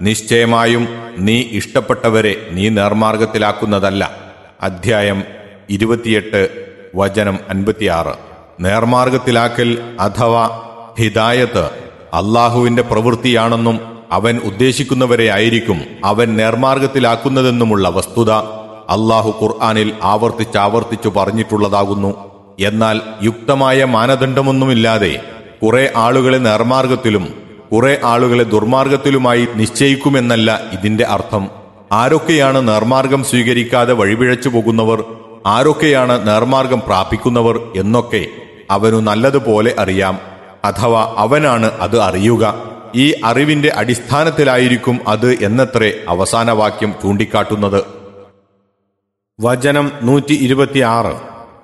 നിശ്ചയമായും നീ ഇഷ്ടപ്പെട്ടവരെ നീ നേർമാർഗത്തിലാക്കുന്നതല്ല അധ്യായം ഇരുപത്തിയെട്ട് വചനം അൻപത്തിയാറ് നേർമാർഗത്തിലാക്കൽ അഥവാ ഹിദായത്ത് അള്ളാഹുവിന്റെ പ്രവൃത്തിയാണെന്നും അവൻ ഉദ്ദേശിക്കുന്നവരെ ആയിരിക്കും അവൻ നേർമാർഗത്തിലാക്കുന്നതെന്നുമുള്ള വസ്തുത അള്ളാഹു ഖുർആാനിൽ ആവർത്തിച്ചാവർത്തിച്ചു പറഞ്ഞിട്ടുള്ളതാകുന്നു എന്നാൽ യുക്തമായ മാനദണ്ഡമൊന്നുമില്ലാതെ കുറെ ആളുകളെ നേർമാർഗത്തിലും കുറെ ആളുകളെ ദുർമാർഗത്തിലുമായി നിശ്ചയിക്കുമെന്നല്ല ഇതിന്റെ അർത്ഥം ആരൊക്കെയാണ് നേർമാർഗം സ്വീകരിക്കാതെ വഴിപിഴച്ചു പോകുന്നവർ ആരൊക്കെയാണ് നേർമാർഗം പ്രാപിക്കുന്നവർ എന്നൊക്കെ അവനു നല്ലതുപോലെ അറിയാം അഥവാ അവനാണ് അത് അറിയുക ഈ അറിവിന്റെ അടിസ്ഥാനത്തിലായിരിക്കും അത് എന്നത്രേ അവസാന വാക്യം ചൂണ്ടിക്കാട്ടുന്നത് വചനം നൂറ്റി ഇരുപത്തിയാറ്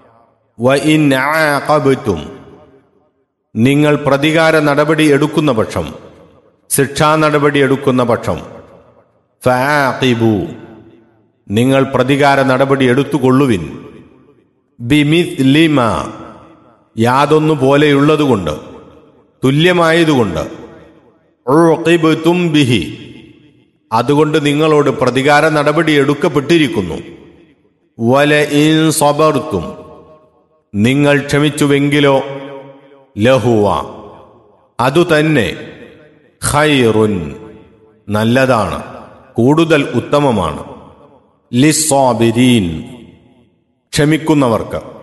വഇൻ നിങ്ങൾ പ്രതികാര നടപടി എടുക്കുന്ന പക്ഷം ശിക്ഷാ നടപടി എടുക്കുന്ന പക്ഷം ഫാഖിബു നിങ്ങൾ പ്രതികാര നടപടി എടുത്തുകൊള്ളുവിൻ ബിമിസ്ലിമ യാതൊന്നു പോലെയുള്ളതുകൊണ്ട് തുല്യമായതുകൊണ്ട് ഉഖിബ്തും ബിഹി അതുകൊണ്ട് നിങ്ങളോട് പ്രതികാര നടപടി എടുക്കപ്പെട്ടിരിക്കുന്നു വല ഇൻ സബർത്തും നിങ്ങൾ ക്ഷമിച്ചുവെങ്കിലോ ലഹുവ അതുതന്നെ ഖൈറുൻ നല്ലതാണ് കൂടുതൽ ഉത്തമമാണ് ലിസ്വാബിരീൻ ക്ഷമിക്കുന്നവർക്ക്